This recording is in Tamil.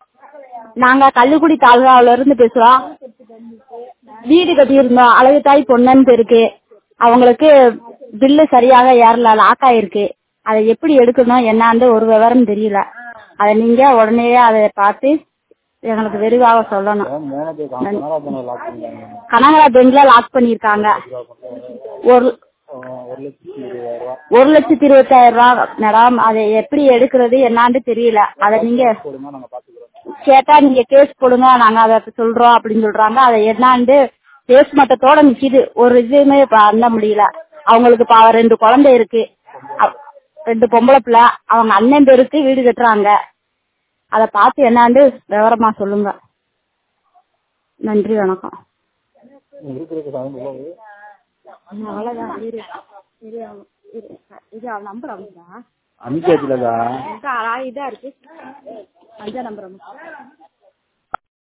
நாங்க கள்ளுக்குடி தாலுகாவில இருந்து பேசுறோம் வீடு கட்டியிருந்தோம் அழகு தாய் பொன்னன் இருக்கு அவங்களுக்கு பில்லு சரியாக ஏறல லாக் ஆயிருக்கு அதை எப்படி எடுக்கணும் என்னான்னு ஒரு விவரம் தெரியல அதை நீங்க உடனே அதை பார்த்து எங்களுக்கு விரிவாக சொல்லணும் மேனேஜர் கனரா பேங்க்ல லாக் பண்ணிருக்காங்க கனகரா பேங்க்ல லாக் பண்ணிருக்காங்க ஒரு ஒரு லட்சத்தி இருபதாயிரம் ரூபா ஒரு லட்சத்தி இருபத்தாயிரம் ரூபாய் மேடம் அதை எப்படி எடுக்கிறது என்னான்னு தெரியல அதை நீங்க கொடுங்க நாங்க பாத்துக்கிறோம் கேட்டா நீங்க கேஸ் கொடுங்க நாங்க அதை சொல்றோம் அப்படின்னு சொல்றாங்க அதை என்னான்னு கேஸ் மட்டத்தோட நிக்குது ஒரு இதுவுமே பண்ண முடியல அவங்களுக்கு பாவம் ரெண்டு குழந்தை இருக்கு அ- ரெண்டு பொம்பளை பிள்ளை அவங்க அண்ணன் பேருக்கு வீடு கட்டுறாங்க அதை பார்த்து என்னான்னு விவரமா சொல்லுங்க நன்றி வணக்கம் இருக்கிற சவுண்ட் உள்ளது அவ்வளவுதான் இரு இரு இரு இது நம்பர் அவங்க அமிச்சாச்சுலதா இதா இருக்கு அஞ்சா நம்பர்